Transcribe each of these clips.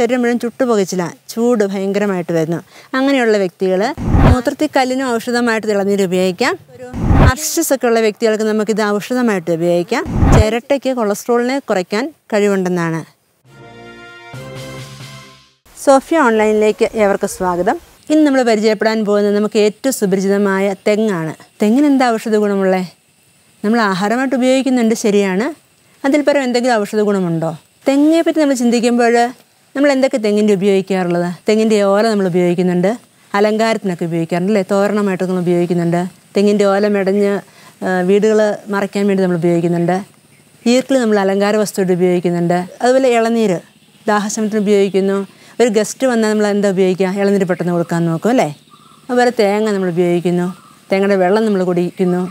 ശരീരം മുഴുവൻ ചുട്ടുപുകച്ചില്ല ചൂട് ഭയങ്കരമായിട്ട് വരുന്നു അങ്ങനെയുള്ള വ്യക്തികൾ മൂത്രത്തിൽ കല്ലിനും ഔഷധമായിട്ട് തിളനീര് ഉപയോഗിക്കാം ഒരു അർഷസ് ഒക്കെ ഉള്ള വ്യക്തികൾക്ക് നമുക്കിത് ഔഷധമായിട്ട് ഉപയോഗിക്കാം ചിരട്ടയ്ക്ക് കൊളസ്ട്രോളിനെ കുറയ്ക്കാൻ കഴിവുണ്ടെന്നാണ് സോഫിയ ഓൺലൈനിലേക്ക് ഏവർക്കും സ്വാഗതം ഇന്ന് നമ്മൾ പരിചയപ്പെടാൻ പോകുന്നത് നമുക്ക് ഏറ്റവും സുപരിചിതമായ തെങ്ങാണ് തെങ്ങിന് എന്താ ഔഷധ ഗുണമുള്ളത് നമ്മൾ ആഹാരമായിട്ട് ഉപയോഗിക്കുന്നുണ്ട് ശരിയാണ് അതിൽ പരം എന്തെങ്കിലും ഔഷധ ഗുണമുണ്ടോ തെങ്ങിനെ പറ്റി നമ്മൾ ചിന്തിക്കുമ്പോൾ നമ്മൾ എന്തൊക്കെ തെങ്ങിൻ്റെ ഉപയോഗിക്കാറുള്ളത് തെങ്ങിൻ്റെ ഓല നമ്മൾ ഉപയോഗിക്കുന്നുണ്ട് അലങ്കാരത്തിനൊക്കെ ഉപയോഗിക്കാറുണ്ട് അല്ലേ തോരണമായിട്ടൊക്കെ നമ്മൾ ഉപയോഗിക്കുന്നുണ്ട് തെങ്ങിൻ്റെ ഓല മെടഞ്ഞ് വീടുകൾ മറയ്ക്കാൻ വേണ്ടി നമ്മൾ ഉപയോഗിക്കുന്നുണ്ട് ഈർക്കിൽ നമ്മൾ അലങ്കാര വസ്തുവായിട്ട് ഉപയോഗിക്കുന്നുണ്ട് അതുപോലെ ഇളനീര് ദാഹശമനത്തിന് ഉപയോഗിക്കുന്നു ഒരു ഗസ്റ്റ് വന്നാൽ നമ്മൾ എന്താ ഉപയോഗിക്കുക ഇളനീര് പെട്ടെന്ന് കൊടുക്കാൻ നോക്കും അല്ലേ അതുപോലെ തേങ്ങ നമ്മൾ ഉപയോഗിക്കുന്നു തേങ്ങയുടെ വെള്ളം നമ്മൾ കുടിക്കുന്നു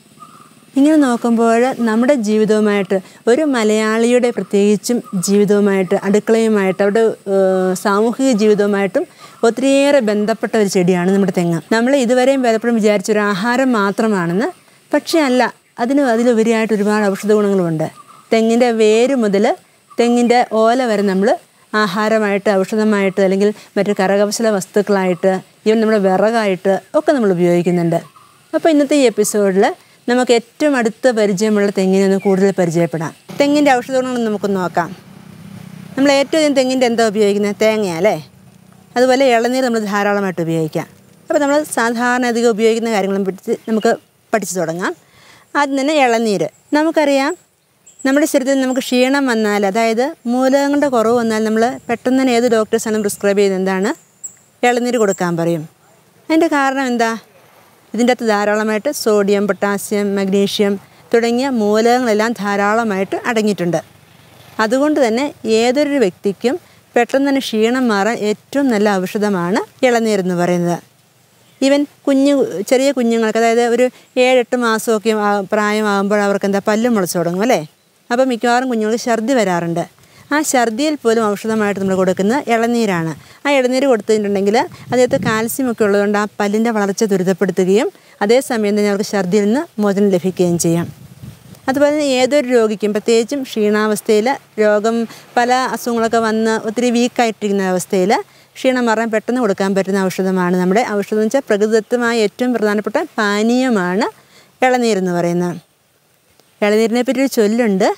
ഇങ്ങനെ നോക്കുമ്പോൾ നമ്മുടെ ജീവിതവുമായിട്ട് ഒരു മലയാളിയുടെ പ്രത്യേകിച്ചും ജീവിതവുമായിട്ട് അടുക്കളയുമായിട്ട് അവരുടെ ഏഹ്, സാമൂഹിക ജീവിതവുമായിട്ടും ഒത്തിരിയേറെ ബന്ധപ്പെട്ട ഒരു ചെടിയാണ് നമ്മുടെ തെങ്ങ് നമ്മൾ ഇതുവരെയും പലപ്പോഴും വിചാരിച്ച ഒരു ആഹാരം മാത്രമാണെന്ന് പക്ഷേ അല്ല അതിന് അതിലുപരിയായിട്ട് ഒരുപാട് ഔഷധ ഗുണങ്ങളുമുണ്ട് തെങ്ങിൻ്റെ വേര് മുതൽ തെങ്ങിൻ്റെ ഓല വരെ നമ്മൾ ആഹാരമായിട്ട് ഔഷധമായിട്ട് അല്ലെങ്കിൽ മറ്റ് കരകൗശല വസ്തുക്കളായിട്ട് ഈവൻ നമ്മുടെ വിറകായിട്ട് ഒക്കെ നമ്മൾ ഉപയോഗിക്കുന്നുണ്ട് അപ്പോൾ ഇന്നത്തെ ഈ എപ്പിസോഡിൽ നമുക്ക് ഏറ്റവും അടുത്ത പരിചയമുള്ള തെങ്ങിനെ ഒന്ന് കൂടുതൽ പരിചയപ്പെടാം തെങ്ങിൻ്റെ ഔഷധ ഗുണങ്ങൾ നമുക്ക് നോക്കാം നമ്മൾ ഏറ്റവും അധികം തെങ്ങിൻ്റെ എന്താ ഉപയോഗിക്കുന്നത് തേങ്ങയല്ലേ അതുപോലെ ഇളനീർ നമ്മൾ ധാരാളമായിട്ട് ഉപയോഗിക്കാം അപ്പോൾ നമ്മൾ സാധാരണ അധികം ഉപയോഗിക്കുന്ന കാര്യങ്ങളും പിടിച്ച് നമുക്ക് പഠിച്ചു തുടങ്ങാം ആദ്യം തന്നെ ഇളനീര് നമുക്കറിയാം നമ്മുടെ ശരീരത്തിൽ നമുക്ക് ക്ഷീണം വന്നാൽ അതായത് മൂലകങ്ങളുടെ കുറവ് വന്നാൽ നമ്മൾ പെട്ടെന്ന് തന്നെ ഏത് ഡോക്ടേഴ്സാണ് പ്രിസ്ക്രൈബ് ചെയ്യുന്നത് എന്താണ് ഇളനീര് കൊടുക്കാൻ പറയും അതിൻ്റെ കാരണം എന്താ ഇതിൻ്റെ അകത്ത് ധാരാളമായിട്ട് സോഡിയം പൊട്ടാസ്യം മഗ്നീഷ്യം തുടങ്ങിയ മൂലകങ്ങളെല്ലാം ധാരാളമായിട്ട് അടങ്ങിയിട്ടുണ്ട് അതുകൊണ്ട് തന്നെ ഏതൊരു വ്യക്തിക്കും പെട്ടെന്ന് തന്നെ ക്ഷീണം മാറാൻ ഏറ്റവും നല്ല ഔഷധമാണ് ഇളനീരെന്ന് പറയുന്നത് ഈവൻ കുഞ്ഞു ചെറിയ കുഞ്ഞുങ്ങൾക്ക് അതായത് ഒരു ഏഴെട്ട് മാസമൊക്കെ ആ- പ്രായമാകുമ്പോൾ അവർക്ക് എന്താ പല്ല് മുളച്ചു തുടങ്ങും അല്ലേ അപ്പോൾ മിക്കവാറും കുഞ്ഞുങ്ങൾക്ക് ഛർദി വരാറുണ്ട് ആ ഛർദിയിൽ പോലും ഔഷധമായിട്ട് നമ്മൾ കൊടുക്കുന്ന ഇളനീരാണ് ആ ഇളനീര് കൊടുത്തിട്ടുണ്ടെങ്കിൽ അതിനകത്ത് കാൽസ്യം ഒക്കെ ഉള്ളതുകൊണ്ട് ആ പല്ലിൻ്റെ വളർച്ച ത്വരിതപ്പെടുത്തുകയും അതേസമയം തന്നെ അവർക്ക് ഛർദിയിൽ നിന്ന് മോചനം ലഭിക്കുകയും ചെയ്യാം അതുപോലെ തന്നെ ഏതൊരു രോഗിക്കും പ്രത്യേകിച്ചും ക്ഷീണാവസ്ഥയിൽ രോഗം പല അസുഖങ്ങളൊക്കെ വന്ന് ഒത്തിരി വീക്കായിട്ടിരിക്കുന്ന അവസ്ഥയിൽ ക്ഷീണം മാറാൻ പെട്ടെന്ന് കൊടുക്കാൻ പറ്റുന്ന ഔഷധമാണ് നമ്മുടെ ഔഷധം എന്ന് വെച്ചാൽ പ്രകൃതിദത്തമായ ഏറ്റവും പ്രധാനപ്പെട്ട പാനീയമാണ് ഇളനീരെന്ന് പറയുന്നത് ഇളനീരിനെ പറ്റി ഒരു ചൊല്ലുണ്ട്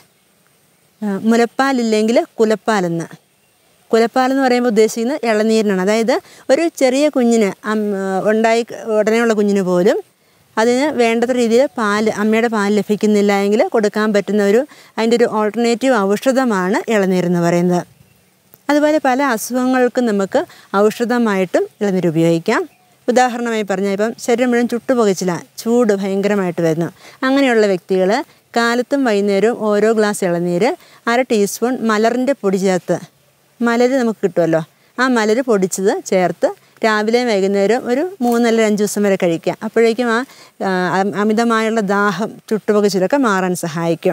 ആ, മുലപ്പാലില്ലെങ്കിൽ കുലപ്പാലെന്ന് കുലപ്പാലെന്ന് പറയുമ്പോൾ ഉദ്ദേശിക്കുന്നത് ഇളനീരിനാണ് അതായത് ഒരു ചെറിയ കുഞ്ഞിന് അം- ഉണ്ടായി ഉടനെയുള്ള കുഞ്ഞിന് പോലും അതിന് വേണ്ടത്ര രീതിയിൽ പാല് അമ്മയുടെ പാൽ ലഭിക്കുന്നില്ല എങ്കിൽ കൊടുക്കാൻ പറ്റുന്ന ഒരു അതിൻ്റെ ഒരു ഓൾട്ടർനേറ്റീവ് ഔഷധമാണ് ഇളനീരെന്ന് പറയുന്നത് അതുപോലെ പല അസുഖങ്ങൾക്കും നമുക്ക് ഔഷധമായിട്ടും ഇളനീര് ഉപയോഗിക്കാം ഉദാഹരണമായി പറഞ്ഞാൽ ഇപ്പം ശരീരം മുഴുവൻ ചുട്ടുപുകച്ചില്ല ചൂട് ഭയങ്കരമായിട്ട് വരുന്നു അങ്ങനെയുള്ള വ്യക്തികൾ കാലത്തും വൈകുന്നേരവും ഓരോ ഗ്ലാസ് ഇളനീര് അര ടീസ്പൂൺ മലറിൻ്റെ പൊടി ചേർത്ത് മലര് നമുക്ക് കിട്ടുമല്ലോ ആ മലര് പൊടിച്ചത് ചേർത്ത് രാവിലെയും വൈകുന്നേരം ഒരു മൂന്നല്ല അഞ്ച് ദിവസം വരെ കഴിക്കുക അപ്പോഴേക്കും ആ ആ, അമിതമായുള്ള ദാഹം ചുട്ടുപുകച്ചിലൊക്കെ മാറാൻ സഹായിക്കും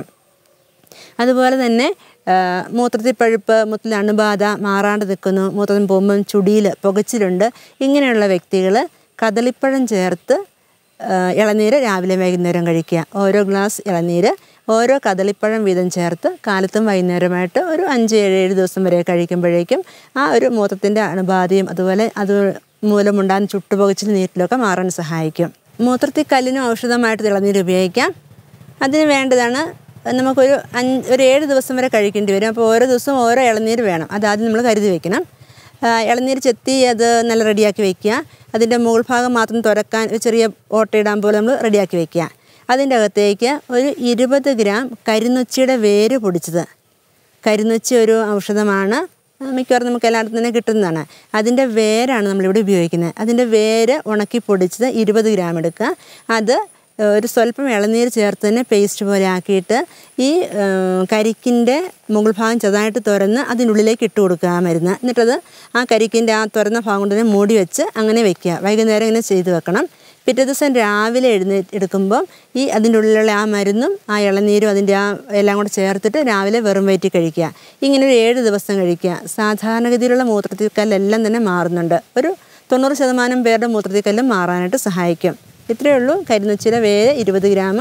അതുപോലെ തന്നെ ആ, മൂത്രത്തിൽ പഴുപ്പ് മൂത്രത്തിൽ അണുബാധ മാറാണ്ട് നിൽക്കുന്നു മൂത്രം പോകുമ്പം ചുടിയിൽ പുകച്ചിലുണ്ട് ഇങ്ങനെയുള്ള വ്യക്തികൾ കദളിപ്പഴം ചേർത്ത് ആ, ഇളനീര് രാവിലെ വൈകുന്നേരം കഴിക്കുക ഓരോ ഗ്ലാസ് ഇളനീര് ഓരോ കദളിപ്പഴം വീതം ചേർത്ത് കാലത്തും വൈകുന്നേരമായിട്ട് ഒരു അഞ്ച് ഏഴ് ഏഴ് ദിവസം വരെ കഴിക്കുമ്പോഴേക്കും ആ ഒരു മൂത്രത്തിൻ്റെ അണുബാധയും അതുപോലെ അത് മൂലമുണ്ടാകുന്ന ചുട്ടുപുകച്ചിൽ നീറ്റിലൊക്കെ മാറാൻ സഹായിക്കും മൂത്രത്തിൽ കല്ലിനും ഔഷധമായിട്ട് ഇളനീര് ഉപയോഗിക്കാം അതിന് വേണ്ടതാണ് നമുക്കൊരു അഞ്ച് ഒരു ഏഴ് ദിവസം വരെ കഴിക്കേണ്ടി വരും അപ്പോൾ ഓരോ ദിവസവും ഓരോ ഇളനീര് വേണം അതാദ്യം നമ്മൾ കരുതി വെക്കണം ആ, ഇളനീര് ചെത്തി അത് നല്ല റെഡിയാക്കി വെക്കുക അതിൻ്റെ മുകൾ ഭാഗം മാത്രം തുറക്കാൻ ഒരു ചെറിയ ഓട്ടയിടാൻ പോലെ നമ്മൾ റെഡിയാക്കി വെക്കുക അതിൻ്റെ അകത്തേക്ക് ഒരു ഇരുപത് ഗ്രാം കരിനൊച്ചിയുടെ വേര് പൊടിച്ചത് കരിനൊച്ചി ഒരു ഔഷധമാണ് ആ, മിക്കവാറും നമുക്ക് എല്ലായിടത്തും തന്നെ കിട്ടുന്നതാണ് അതിൻ്റെ വേരാണ് നമ്മളിവിടെ ഉപയോഗിക്കുന്നത് അതിൻ്റെ വേര് ഉണക്കി പൊടിച്ചത് ഇരുപത് ഗ്രാം എടുക്കുക അത് ഏഹ്, ഒരു സ്വല്പം ഇളനീര് ചേർത്ത് തന്നെ പേസ്റ്റ് പോലെ ആക്കിയിട്ട് ഈ ഏഹ്, കരിക്കിൻ്റെ മുകൾ ഭാഗം ചെറുതായിട്ട് തുറന്ന് അതിനുള്ളിലേക്ക് ഇട്ട് കൊടുക്കുക ആ മരുന്ന് എന്നിട്ടത് ആ കരിക്കിൻ്റെ ആ തുറന്ന ഭാഗം കൊണ്ട് തന്നെ മൂടി വെച്ച് അങ്ങനെ വെക്കുക വൈകുന്നേരം ഇങ്ങനെ ചെയ്ത് വെക്കണം പിറ്റേ ദിവസം രാവിലെ എഴുന്നേ എടുക്കുമ്പം ഈ അതിൻ്റെ ഉള്ളിലുള്ള ആ മരുന്നും ആ ഇളനീരും അതിൻ്റെ ആ എല്ലാം കൂടെ ചേർത്തിട്ട് രാവിലെ വെറും വയറ്റിൽ കഴിക്കുക ഇങ്ങനെ ഒരു ഏഴ് ദിവസം കഴിക്കുക സാധാരണഗതിയിലുള്ള മൂത്രത്തിൽ കല്ലെല്ലാം തന്നെ മാറുന്നുണ്ട് ഒരു തൊണ്ണൂറ് ശതമാനം പേരുടെ മൂത്രത്തിൽ കല്ലും മാറാനായിട്ട് സഹായിക്കും ഇത്രയേ ഉള്ളൂ കരിനൊച്ചിയുടെ വേര് ഇരുപത് ഗ്രാം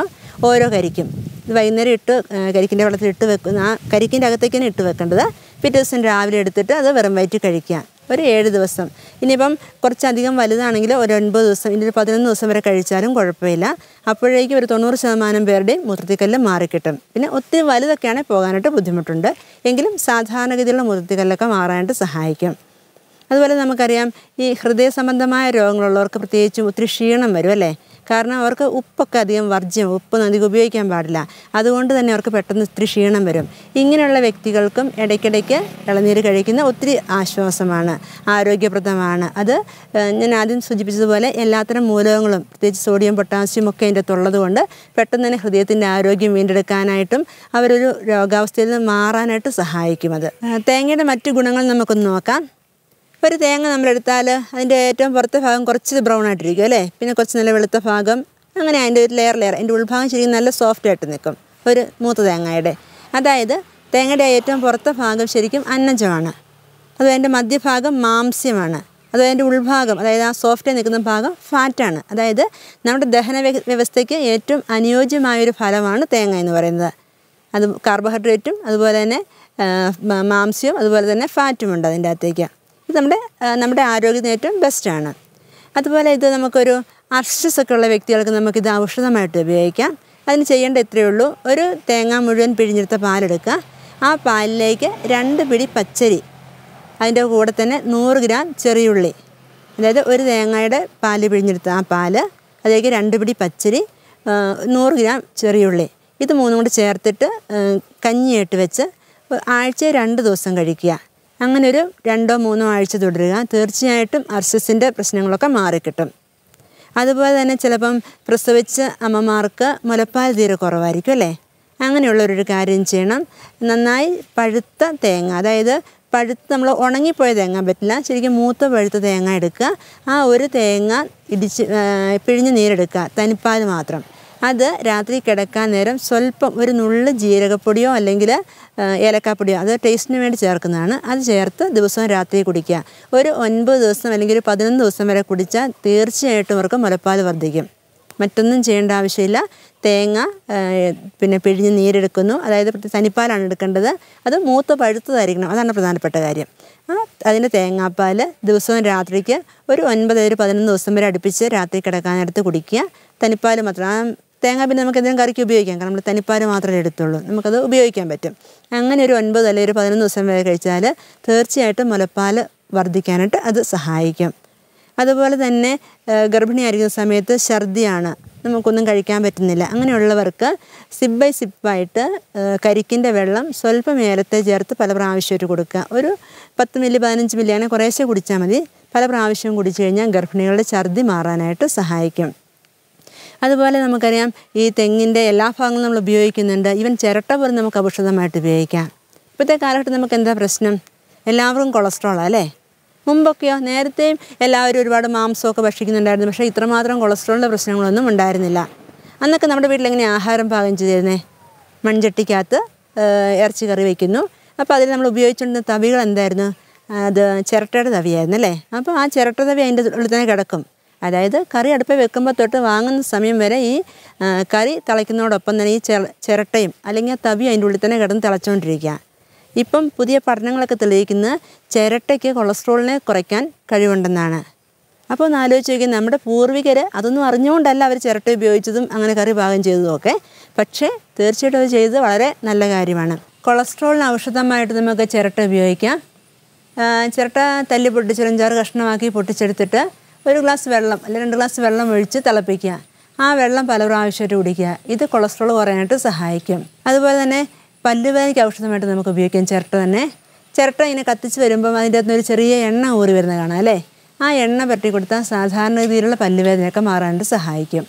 ഓരോ കരിക്കും ഇത് വൈകുന്നേരം ഇട്ട് കരിക്കിൻ്റെ വെള്ളത്തിൽ ഇട്ട് വെക്കുന്ന ആ കരിക്കിൻ്റെ അകത്തേക്ക് തന്നെ ഇട്ട് വെക്കേണ്ടത് പിറ്റേ ദിവസം രാവിലെ എടുത്തിട്ട് അത് വെറും വയറ്റി കഴിക്കുക ഒരു ഏഴ് ദിവസം ഇനിയിപ്പം കുറച്ചധികം വലുതാണെങ്കിൽ ഒരു ഒൻപത് ദിവസം ഇനി ഒരു പതിനൊന്ന് ദിവസം വരെ കഴിച്ചാലും കുഴപ്പമില്ല അപ്പോഴേക്കും ഒരു തൊണ്ണൂറ് ശതമാനം പേരുടെയും മൂത്രത്തിക്കല്ല് മാറിക്കിട്ടും പിന്നെ ഒത്തിരി വലുതൊക്കെയാണെങ്കിൽ പോകാനായിട്ട് ബുദ്ധിമുട്ടുണ്ട് എങ്കിലും സാധാരണഗതിയിലുള്ള മൂത്രത്തിക്കല്ലൊക്കെ മാറാനായിട്ട് സഹായിക്കും അതുപോലെ നമുക്കറിയാം ഈ ഹൃദയ സംബന്ധമായ രോഗങ്ങളുള്ളവർക്ക് പ്രത്യേകിച്ചും ഒത്തിരി ക്ഷീണം വരും അല്ലേ കാരണം അവർക്ക് ഉപ്പൊക്കെ അധികം വർജ്യം ഉപ്പൊന്നും അധികം ഉപയോഗിക്കാൻ പാടില്ല അതുകൊണ്ട് തന്നെ അവർക്ക് പെട്ടെന്ന് ഒത്തിരി ക്ഷീണം വരും ഇങ്ങനെയുള്ള വ്യക്തികൾക്കും ഇടയ്ക്കിടയ്ക്ക് ഇളനീര് കഴിക്കുന്ന ഒത്തിരി ആശ്വാസമാണ് ആരോഗ്യപ്രദമാണ് അത് ഏഹ്, ഞാൻ ആദ്യം സൂചിപ്പിച്ചതുപോലെ എല്ലാത്തരം മൂലകങ്ങളും പ്രത്യേകിച്ച് സോഡിയം പൊട്ടാസ്യം ഒക്കെ അതിൻ്റെ അകത്തുള്ളത് കൊണ്ട് പെട്ടെന്ന് തന്നെ ഹൃദയത്തിൻ്റെ ആരോഗ്യം വീണ്ടെടുക്കാനായിട്ടും അവരൊരു രോഗാവസ്ഥയിൽ നിന്ന് മാറാനായിട്ട് സഹായിക്കും അത് ഏഹ്, തേങ്ങയുടെ മറ്റു ഗുണങ്ങൾ നമുക്കൊന്ന് നോക്കാം ഒരു തേങ്ങ നമ്മളെടുത്താൽ അതിൻ്റെ ഏറ്റവും പുറത്തെ ഭാഗം കുറച്ച് ബ്രൗൺ ആയിട്ടിരിക്കും അല്ലേ പിന്നെ കുറച്ച് നല്ല വെളുത്ത ഭാഗം അങ്ങനെ അതിൻ്റെ ഒരു ലെയർ ലെയർ അതിൻ്റെ ഉൾഭാഗം ശരിക്കും നല്ല സോഫ്റ്റ് ആയിട്ട് നിൽക്കും ഒരു മൂത്ത തേങ്ങയുടെ അതായത് തേങ്ങയുടെ ഏറ്റവും പുറത്തെ ഭാഗം ശരിക്കും അന്നജമാണ് അത് അതിൻ്റെ മധ്യഭാഗം മാംസ്യമാണ് അത് അതിൻ്റെ ഉൾഭാഗം അതായത് ആ സോഫ്റ്റ് നിൽക്കുന്ന ഭാഗം ഫാറ്റാണ് അതായത് നമ്മുടെ ദഹന വ്യ- വ്യവസ്ഥയ്ക്ക് ഏറ്റവും അനുയോജ്യമായൊരു ഫലമാണ് തേങ്ങ എന്ന് പറയുന്നത് അത് കാർബോഹൈഡ്രേറ്റും അതുപോലെ തന്നെ ആ, മ- മാംസ്യവും അതുപോലെ തന്നെ ഫാറ്റും ഉണ്ട് അതിൻ്റെ അകത്തേക്ക് ഇത് നമ്മുടെ ആ, നമ്മുടെ ആരോഗ്യത്തിന് ഏറ്റവും ബെസ്റ്റാണ് അതുപോലെ ഇത് നമുക്കൊരു അർഷസ് ഒക്കെ ഉള്ള വ്യക്തികൾക്ക് നമുക്കിത് ഔഷധമായിട്ട് ഉപയോഗിക്കാം അതിന് ചെയ്യേണ്ട ഇത്രയേ ഉള്ളൂ ഒരു തേങ്ങ മുഴുവൻ പിഴിഞ്ഞെടുത്ത പാലെടുക്കുക ആ പാലിലേക്ക് രണ്ട് പിടി പച്ചരി അതിൻ്റെ കൂടെ തന്നെ നൂറ് ഗ്രാം ചെറിയുള്ളി അതായത് ഒരു തേങ്ങയുടെ പാല് പിഴിഞ്ഞെടുത്ത ആ പാല് അതിലേക്ക് രണ്ട് പിടി പച്ചരി ആ, നൂറ് ഗ്രാം ചെറിയുള്ളി ഇത് മൂന്നും കൂടി ചേർത്തിട്ട് ആ, കഞ്ഞിയായിട്ട് വെച്ച് ആഴ്ച രണ്ട് ദിവസം കഴിക്കുക അങ്ങനെ ഒരു രണ്ടോ മൂന്നോ ആഴ്ച തുടരുക തീർച്ചയായിട്ടും അർശസിൻ്റെ പ്രശ്നങ്ങളൊക്കെ മാറിക്കിട്ടും അതുപോലെ തന്നെ ചിലപ്പം പ്രസവിച്ച അമ്മമാർക്ക് മുലപ്പാൽ തീരെ കുറവായിരിക്കും അല്ലേ അങ്ങനെയുള്ളവരൊരു കാര്യം ചെയ്യണം നന്നായി പഴുത്ത തേങ്ങ അതായത് പഴുത്ത് നമ്മൾ ഉണങ്ങിപ്പോയ തേങ്ങ പറ്റില്ല ശരിക്കും മൂത്ത പഴുത്ത തേങ്ങ എടുക്കുക ആ ഒരു തേങ്ങ ഇടിച്ച് ആ, പിഴിഞ്ഞ് നീരെടുക്കുക തനിപ്പാൽ മാത്രം അത് രാത്രി കിടക്കാൻ നേരം സ്വല്പം ഒരു നുള്ള് ജീരകപ്പൊടിയോ അല്ലെങ്കിൽ ആ, ഏലക്കാപ്പൊടിയോ അത് ടേസ്റ്റിന് വേണ്ടി ചേർക്കുന്നതാണ് അത് ചേർത്ത് ദിവസവും രാത്രി കുടിക്കുക ഒരു ഒൻപത് ദിവസം അല്ലെങ്കിൽ ഒരു പതിനൊന്ന് ദിവസം വരെ കുടിച്ചാൽ തീർച്ചയായിട്ടും അവർക്ക് മുലപ്പാൽ വർദ്ധിക്കും മറ്റൊന്നും ചെയ്യേണ്ട ആവശ്യമില്ല തേങ്ങ ആ, പിന്നെ പിഴിഞ്ഞ് നീരെടുക്കുന്നു അതായത് പ്രത്യേക തനിപ്പാലാണ് എടുക്കേണ്ടത് അത് മൂത്ത് പഴുത്തതായിരിക്കണം അതാണ് പ്രധാനപ്പെട്ട കാര്യം ആ അതിൻ്റെ തേങ്ങാപ്പാൽ ദിവസവും രാത്രിക്ക് ഒരു ഒൻപത് ഒരു പതിനൊന്ന് ദിവസം വരെ അടുപ്പിച്ച് രാത്രി കിടക്കാനെടുത്ത് കുടിക്കുക തനിപ്പാൽ മാത്രം ആ തേങ്ങ പിന്നെ നമുക്ക് എന്തെങ്കിലും കറിക്ക് ഉപയോഗിക്കാം കാരണം നമ്മൾ തനിപ്പാൽ മാത്രമേ എടുത്തുള്ളൂ നമുക്കത് ഉപയോഗിക്കാൻ പറ്റും അങ്ങനെ ഒരു ഒൻപത് അല്ലെങ്കിൽ ഒരു പതിനൊന്ന് ദിവസം വരെ കഴിച്ചാൽ തീർച്ചയായിട്ടും മുലപ്പാൽ വർദ്ധിക്കാനായിട്ട് അത് സഹായിക്കും അതുപോലെ തന്നെ ആ, ഗർഭിണിയായിരിക്കുന്ന സമയത്ത് ഛർദിയാണ് നമുക്കൊന്നും കഴിക്കാൻ പറ്റുന്നില്ല അങ്ങനെയുള്ളവർക്ക് സിപ്പ് ബൈ സിപ്പായിട്ട് കരിക്കിൻ്റെ വെള്ളം സ്വല്പം ഏലത്തെ ചേർത്ത് പല പ്രാവശ്യമായിട്ട് കൊടുക്കുക ഒരു പത്ത് മില്ലി പതിനഞ്ച് മില്ലിയാണ് കുറേശ്ശെ കുടിച്ചാൽ മതി പല പ്രാവശ്യം കുടിച്ചു കഴിഞ്ഞാൽ ഗർഭിണികളുടെ ഛർദി മാറാനായിട്ട് സഹായിക്കും അതുപോലെ നമുക്കറിയാം ഈ തെങ്ങിൻ്റെ എല്ലാ ഭാഗങ്ങളും നമ്മൾ ഉപയോഗിക്കുന്നുണ്ട് ഈവൻ ചിരട്ട പോലും നമുക്ക് ഔഷധമായിട്ട് ഉപയോഗിക്കാം ഇപ്പോഴത്തെ കാലഘട്ടത്തിൽ നമുക്ക് എന്താ പ്രശ്നം എല്ലാവർക്കും കൊളസ്ട്രോളാണ് അല്ലേ മുമ്പൊക്കെയോ നേരത്തെയും എല്ലാവരും ഒരുപാട് മാംസമൊക്കെ ഭക്ഷിക്കുന്നുണ്ടായിരുന്നു പക്ഷേ ഇത്രമാത്രം കൊളസ്ട്രോളിൻ്റെ പ്രശ്നങ്ങളൊന്നും ഉണ്ടായിരുന്നില്ല അന്നൊക്കെ നമ്മുടെ വീട്ടിൽ എങ്ങനെ ആഹാരം പാകം ചെയ്തിരുന്നേ മൺചട്ടിക്കകത്ത് ഏഹ്, ഇറച്ചി കറി വയ്ക്കുന്നു അപ്പോൾ അതിൽ നമ്മൾ ഉപയോഗിച്ചുകൊണ്ടിരുന്ന തവികൾ എന്തായിരുന്നു അത് ചിരട്ടയുടെ തവിയായിരുന്നു അല്ലേ അപ്പോൾ ആ ചിരട്ട തവി അതിൻ്റെ ഉള്ളിൽ തന്നെ കിടക്കും അതായത് കറി അടുപ്പിൽ വെക്കുമ്പോൾ തൊട്ട് വാങ്ങുന്ന സമയം വരെ ഈ ആ, കറി തിളയ്ക്കുന്നതോടൊപ്പം തന്നെ ഈ ചെറ ചിരട്ടയും അല്ലെങ്കിൽ ആ തവി അതിൻ്റെ ഉള്ളിൽ തന്നെ കിടന്ന് തിളച്ചുകൊണ്ടിരിക്കുക ഇപ്പം പുതിയ പഠനങ്ങളൊക്കെ തെളിയിക്കുന്നത് ചിരട്ടയ്ക്ക് കൊളസ്ട്രോളിനെ കുറയ്ക്കാൻ കഴിവുണ്ടെന്നാണ് അപ്പോൾ ഒന്ന് ആലോചിച്ച് നോക്കി നമ്മുടെ പൂർവികർ അതൊന്നും അറിഞ്ഞുകൊണ്ടല്ല അവർ ചിരട്ട ഉപയോഗിച്ചതും അങ്ങനെ കറി പാകം ചെയ്തതും ഒക്കെ പക്ഷേ തീർച്ചയായിട്ടും അത് ചെയ്തത് വളരെ നല്ല കാര്യമാണ് കൊളസ്ട്രോളിന് ഔഷധമായിട്ട് നമുക്ക് ചിരട്ട ഉപയോഗിക്കാം ആ, ചിരട്ട തല്ലി പൊട്ടിച്ച് അഞ്ചാറ് കഷ്ണമാക്കി പൊട്ടിച്ചെടുത്തിട്ട് ഒരു ഗ്ലാസ് വെള്ളം അല്ലെങ്കിൽ രണ്ട് ഗ്ലാസ് വെള്ളം ഒഴിച്ച് തിളപ്പിക്കുക ആ വെള്ളം പല പ്രാവശ്യമായിട്ട് കുടിക്കുക ഇത് കൊളസ്ട്രോൾ കുറയാനായിട്ട് സഹായിക്കും അതുപോലെ തന്നെ പല്ലുവേദനയ്ക്ക് ഔഷധമായിട്ട് നമുക്ക് ഉപയോഗിക്കാം ചിരട്ട തന്നെ ചിരട്ട ഇങ്ങനെ കത്തിച്ച് വരുമ്പം അതിൻ്റെ അകത്ത് ഒരു ചെറിയ എണ്ണ ഊറി വരുന്നത് കാണാം അല്ലേ ആ എണ്ണ പരട്ടി കൊടുത്താൽ സാധാരണ രീതിയിലുള്ള പല്ലുവേദനയൊക്കെ മാറാനായിട്ട് സഹായിക്കും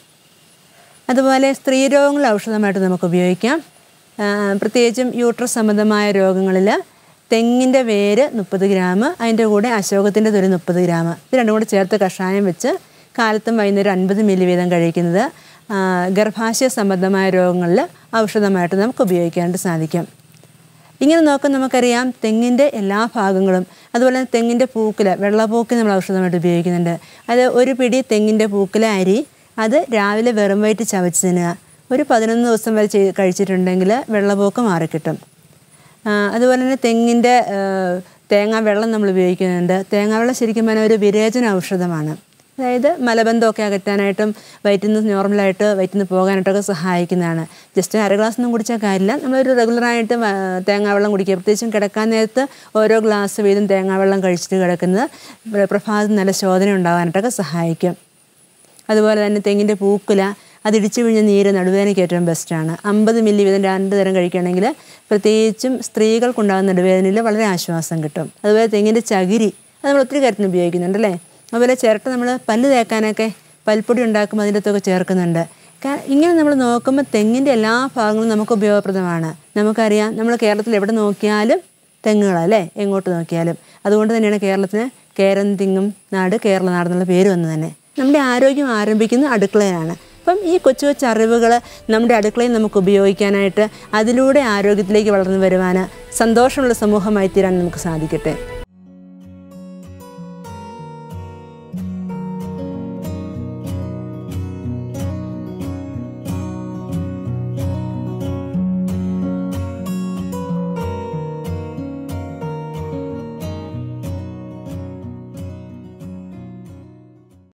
അതുപോലെ സ്ത്രീരോഗങ്ങൾ ഔഷധമായിട്ട് നമുക്ക് ഉപയോഗിക്കാം ആ, പ്രത്യേകിച്ചും യൂട്രസ് സംബന്ധമായ രോഗങ്ങളിൽ തെങ്ങിൻ്റെ വേര് മുപ്പത് ഗ്രാം അതിൻ്റെ കൂടെ അശോകത്തിൻ്റെ തൊലി മുപ്പത് ഗ്രാം ഇത് രണ്ടും കൂടെ ചേർത്ത് കഷായം വെച്ച് കാലത്തും വൈകുന്നേരം അൻപത് മില്ലി വീതം കഴിക്കുന്നത് ആ, ഗർഭാശയ സംബന്ധമായ രോഗങ്ങളിൽ ഔഷധമായിട്ട് നമുക്ക് ഉപയോഗിക്കാനായിട്ട് സാധിക്കും ഇങ്ങനെ നോക്കുമ്പോൾ നമുക്കറിയാം തെങ്ങിൻ്റെ എല്ലാ ഭാഗങ്ങളും അതുപോലെ തന്നെ തെങ്ങിൻ്റെ പൂക്കില വെള്ളപ്പൂക്ക് നമ്മൾ ഔഷധമായിട്ട് ഉപയോഗിക്കുന്നുണ്ട് അത് ഒരു പിടി തെങ്ങിൻ്റെ പൂക്കില അരി അത് രാവിലെ വെറും വയറ്റ് ചവച്ച് തിന്നുക ഒരു പതിനൊന്ന് ദിവസം വരെ ചെയ്ത് കഴിച്ചിട്ടുണ്ടെങ്കിൽ വെള്ളപ്പോക്ക് മാറിക്കിട്ടും ആ, അതുപോലെ തന്നെ തെങ്ങിൻ്റെ തേങ്ങാ വെള്ളം നമ്മൾ ഉപയോഗിക്കുന്നുണ്ട് തേങ്ങാ വെള്ളം ശരിക്കും പറഞ്ഞാൽ ഒരു വിരേചന ഔഷധമാണ് അതായത് മലബന്ധമൊക്കെ അകറ്റാനായിട്ടും വയറ്റിൽ നിന്ന് നോർമലായിട്ട് വയറ്റിൽ നിന്ന് പോകാനായിട്ടൊക്കെ സഹായിക്കുന്നതാണ് ജസ്റ്റ് അര ഗ്ലാസ് ഒന്നും കുടിച്ചാൽ കാര്യമില്ല നമ്മളൊരു റെഗുലറായിട്ട് വ- തേങ്ങാവെള്ളം കുടിക്കുക പ്രത്യേകിച്ചും കിടക്കാൻ നേരത്ത് ഓരോ ഗ്ലാസ് വീതം തേങ്ങാവെള്ളം കഴിച്ചിട്ട് കിടക്കുന്നത് പ്ര- പ്രഭാതത്തിൽ നല്ല ശോധന ഉണ്ടാകാനായിട്ടൊക്കെ സഹായിക്കും അതുപോലെ തന്നെ തെങ്ങിൻ്റെ പൂക്കുല അത് ഇടിച്ചു പിഴിഞ്ഞ നീര് നടുവേദനയ്ക്ക് ഏറ്റവും ബെസ്റ്റാണ് അമ്പത് മില്ലി വീതം രണ്ട് തരം കഴിക്കുകയാണെങ്കിൽ പ്രത്യേകിച്ചും സ്ത്രീകൾക്കുണ്ടാകുന്ന നടുവേദനയിൽ വളരെ ആശ്വാസം കിട്ടും അതുപോലെ തെങ്ങിൻ്റെ ചകിരി അത് നമ്മൾ ഒത്തിരി കാര്യത്തിന് ഉപയോഗിക്കുന്നുണ്ട് അല്ലേ അതുപോലെ ചിരട്ട നമ്മൾ പല്ല് തേക്കാനൊക്കെ പൽപ്പൊടി ഉണ്ടാക്കുമ്പോൾ അതിൻ്റെ അകത്തൊക്കെ ചേർക്കുന്നുണ്ട് കാ- ഇങ്ങനെ നമ്മൾ നോക്കുമ്പോൾ തെങ്ങിൻ്റെ എല്ലാ ഭാഗങ്ങളും നമുക്ക് ഉപയോഗപ്രദമാണ് നമുക്കറിയാം നമ്മൾ കേരളത്തിൽ എവിടെ നോക്കിയാലും തെങ്ങുകളല്ലേ എങ്ങോട്ട് നോക്കിയാലും അതുകൊണ്ട് തന്നെയാണ് കേരളത്തിന് കേരം തിങ്ങും നാട് കേരള നാട് എന്നുള്ള പേര് വന്നത് തന്നെ നമ്മുടെ ആരോഗ്യം ആരംഭിക്കുന്നത് അടുക്കളയിലാണ് അപ്പം ഈ കൊച്ചു കൊച്ചു അറിവുകൾ നമ്മുടെ അടുക്കളയിൽ നമുക്ക് ഉപയോഗിക്കാനായിട്ട് അതിലൂടെ ആരോഗ്യത്തിലേക്ക് വളർന്നു വരുവാൻ സന്തോഷമുള്ള സമൂഹമായി തീരാൻ നമുക്ക് സാധിക്കട്ടെ